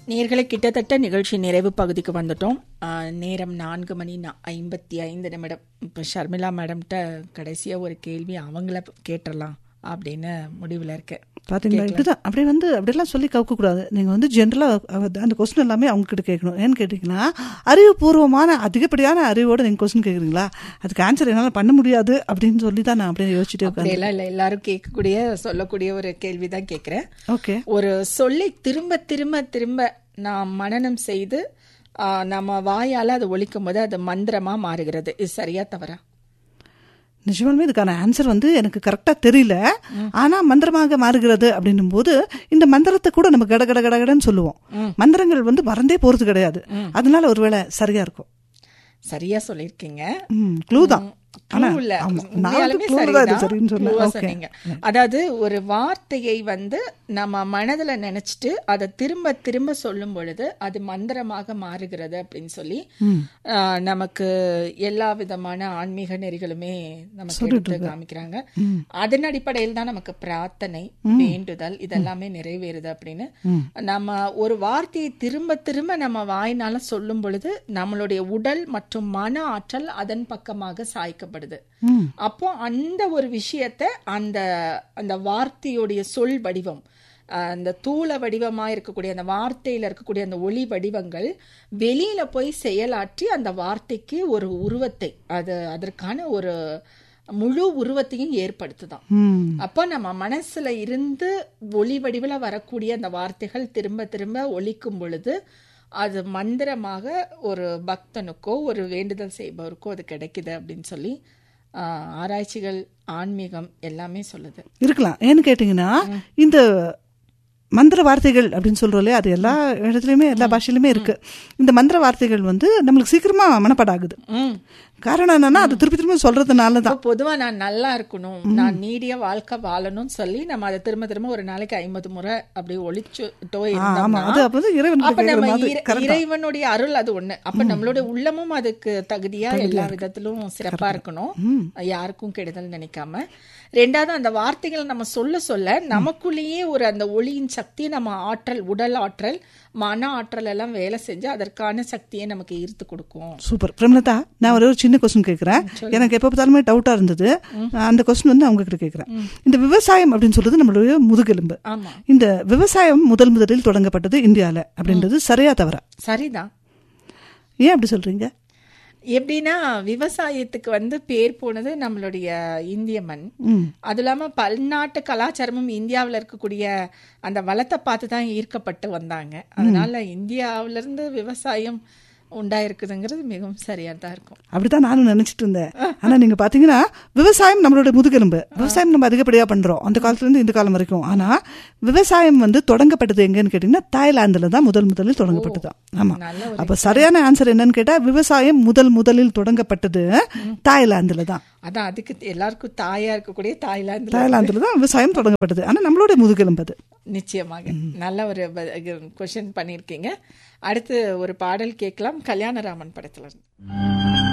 நேர்களை கிட்டத்தட்ட நிகழ்ச்சி நிறைவு பகுதிக்கு வந்துட்டோம் ஆஹ், நேரம் நான்கு மணி நா- ஐம்பத்தி ஐந்து நிமிடம் இப்போ ஷர்மிளா மேடம்கிட்ட கடைசியாக ஒரு கேள்வி அவங்கள கேட்டுடலாம் அப்படின்னு முடிவில் இருக்கேன் பாத்தீங்களா இப்படிதான் அப்படியே வந்து அப்படியெல்லாம் சொல்லி கவுக்க கூடாது நீங்க வந்து ஜென்ரலா அந்த கொஸ்டின் எல்லாமே அவங்க கிட்ட கேட்கணும் ஏன்னு கேட்டீங்கன்னா அறிவுபூர்வமான அதிகப்படியான அறிவோட நீங்க கொஸ்டின் கேக்குறீங்களா அதுக்கு ஆன்சர் என்னால பண்ண முடியாது அப்படின்னு சொல்லி தான் நான் அப்படியே யோசிச்சுட்டே உட்காந்து அப்படியெல்லாம் இல்லை எல்லாரும் கேட்கக்கூடிய சொல்லக்கூடிய ஒரு கேள்வி தான் கேட்குறேன் ஓகே ஒரு சொல்லை திரும்ப திரும்ப திரும்ப நாம் மனனம் செய்து ஆஹ், நம்ம வாயால் அதை ஒழிக்கும் போது அது மந்திரமா மாறுகிறது இது சரியா தவறா நிஜமாலுமே இதுக்கான ஆன்சர் வந்து எனக்கு கரெக்டா தெரியல ஆனா மந்திரமாக மாறுகிறது அப்படின்னும் போது இந்த மந்திரத்தை கூட நம்ம கட கட கடகடன்னு சொல்லுவோம் மந்திரங்கள் வந்து மறந்தே போறது கிடையாது அதனால ஒருவேளை சரியா இருக்கும் சரியா சொல்லியிருக்கீங்க க்ளூ தான் ஆனா Clue இல்ல. ஆமா, நான் உண்மையாலுமே வந்து clue தான் இது சரிதான். சரின்னு சொன்னேன் Clue-ஆ ஓகே சொன்னீங்க. அதாவது ஒரு வார்த்தையை வந்து நம்ம மனதுல நினைச்சிட்டு அதை திரும்ப திரும்ப சொல்லும் பொழுது அது மந்திரமாக மாறுகிறது அப்படின்னு சொல்லி ஆஹ், நமக்கு எல்லா விதமான ஆன்மீக நெறிகளுமே நமக்கு எடுத்து காமிக்கிறாங்க அதன் அடிப்படையில் தான் நமக்கு பிரார்த்தனை வேண்டுதல் இதெல்லாமே நிறைவேறுது அப்படின்னு நம்ம ஒரு வார்த்தையை திரும்ப திரும்ப நம்ம வாயினால சொல்லும் பொழுது நம்மளுடைய உடல் மற்றும் மன ஆற்றல் அதன் பக்கமாக சாய்க்கப்படுது அப்போ அந்த ஒரு விஷயத்தை அந்த அந்த வார்த்தையுடைய சொல் வடிவம் அஹ், அந்த தூள வடிவமா இருக்கக்கூடிய அந்த வார்த்தையில இருக்கக்கூடிய அந்த ஒளி வடிவங்கள் வெளியில போய் செயலாற்றி அந்த வார்த்தைக்கு ஒரு உருவத்தை அது அதற்கான ஒரு முழு உருவத்தையும் ஏற்படுத்துதான் ம் அப்போ நம்ம மனசுல இருந்து ஒளி வடிவில் வரக்கூடிய அந்த வார்த்தைகள் திரும்ப திரும்ப ஒலிக்கும் பொழுது அது மந்திரமாக ஒரு பக்தனுக்கோ ஒரு வேண்டுதல் செய்பவருக்கோ அது கிடைக்குது அப்படின்னு சொல்லி ஆஹ், ஆராய்ச்சிகள் ஆன்மீகம் எல்லாமே சொல்லுது இருக்கலாம் ஏன்னு கேட்டிங்கன்னா இந்த மந்திர வார்த்தைகள் அப்படின்னு சொல்றோம் இல்லையா அது எல்லா இடத்துலயுமே எல்லா பாஷையிலுமே இருக்கு இந்த மந்திர வார்த்தைகள் வந்து நம்மளுக்கு சீக்கிரமா மனப்பாடாகுது ம் காரணம் என்னன்னா அது திருப்பி திரும்ப சொல்றதுனால தான் இப்போ பொதுவா நான் நல்லா இருக்கணும் நான் நீடிய வாழ்க்கை வாழணும்னு சொல்லி நம்ம அதை திரும்ப திரும்ப ஒரு நாளைக்கு ஐம்பது முறை அப்படியே ஒழிச்சுட்டோ ஆமா இருந்தோம்னா அது அப்ப வந்து இறைவன் அப்ப கேட்கிற நம்ம மாதிரி இறை- இறைவனுடைய அருள் அது ஒண்ணு அப்ப நம்மளுடைய உள்ளமும் அதுக்கு தகுதியா எல்லா விதத்திலும் சிறப்பா இருக்கணும் யாருக்கும் கெடுதல் நினைக்காம ரெண்டாவது அந்த வார்த்தைகளை நம்ம சொல்ல சொல்ல நமக்குள்ளேயே ஒரு அந்த ஒளியின் சக்தி நம்ம ஆற்றல் உடல் ஆற்றல் மன ஆற்றல் எல்லாம் வேலை செஞ்சு அதற்கான சக்தியை நமக்கு ஈர்த்து கொடுக்கும் சூப்பர் பிரம்லதா நான் ஒரே ஒரு சின்ன கொஸ்டின் கேட்கிறேன் எனக்கு எப்ப பார்த்தாலுமே டவுட்டா இருந்தது அந்த கொஸ்டின் வந்து அவங்க கிட்ட கேட்கிறேன் இந்த விவசாயம் அப்படின்னு சொல்றது நம்மளுடைய முதுகெலும்பு ஆமா இந்த விவசாயம் முதல் முதலில் தொடங்கப்பட்டது இந்தியால அப்படின்றது சரியா தவறா சரிதான் ஏன் அப்படி சொல்றீங்க எப்படின்னா விவசாயத்துக்கு வந்து பேர் போனது நம்மளுடைய இந்திய மண் ம் அது இல்லாம பல்நாட்டு கலாச்சாரமும் இந்தியாவில் இருக்கக்கூடிய அந்த வளத்தை பார்த்து தான் ஈர்க்கப்பட்டு வந்தாங்க அதனால இந்தியாவில இருந்து விவசாயம் உண்டாயிருக்குதுங்கிறது மிகவும் சரியா தான் இருக்கும் அப்படித்தான் நானும் நினைச்சிட்டு இருந்தேன் ஆனா நீங்க பாத்தீங்கன்னா விவசாயம் நம்மளோட முதுகெலும்பு விவசாயம் நம்ம அதிகப்படியா பண்றோம் அந்த காலத்துல இருந்து இந்த காலம் வரைக்கும் ஆனா விவசாயம் வந்து தொடங்கப்பட்டது எங்கன்னு கேட்டீங்கன்னா தாய்லாந்துல தான் முதல் முதலில் தொடங்கப்பட்டது ஆமா நல்ல ஒரு அப்ப சரியான ஆன்சர் என்னன்னு கேட்டா விவசாயம் முதல் முதலில் தொடங்கப்பட்டது தாய்லாந்துல தான் அதான் அதுக்கு எல்லாருக்கும் தாயா இருக்கக்கூடிய தாய்லாந்துல தாய்லாந்துல தான் விவசாயம் தொடங்கப்பட்டது ஆனா நம்மளோட முதுகெலும்பு அது நிச்சயமாக நல்ல ஒரு கொஸ்டின் பண்ணியிருக்கீங்க அடுத்து ஒரு பாடல் கேட்கலாம் கல்யாணராமன் படத்துல இருந்து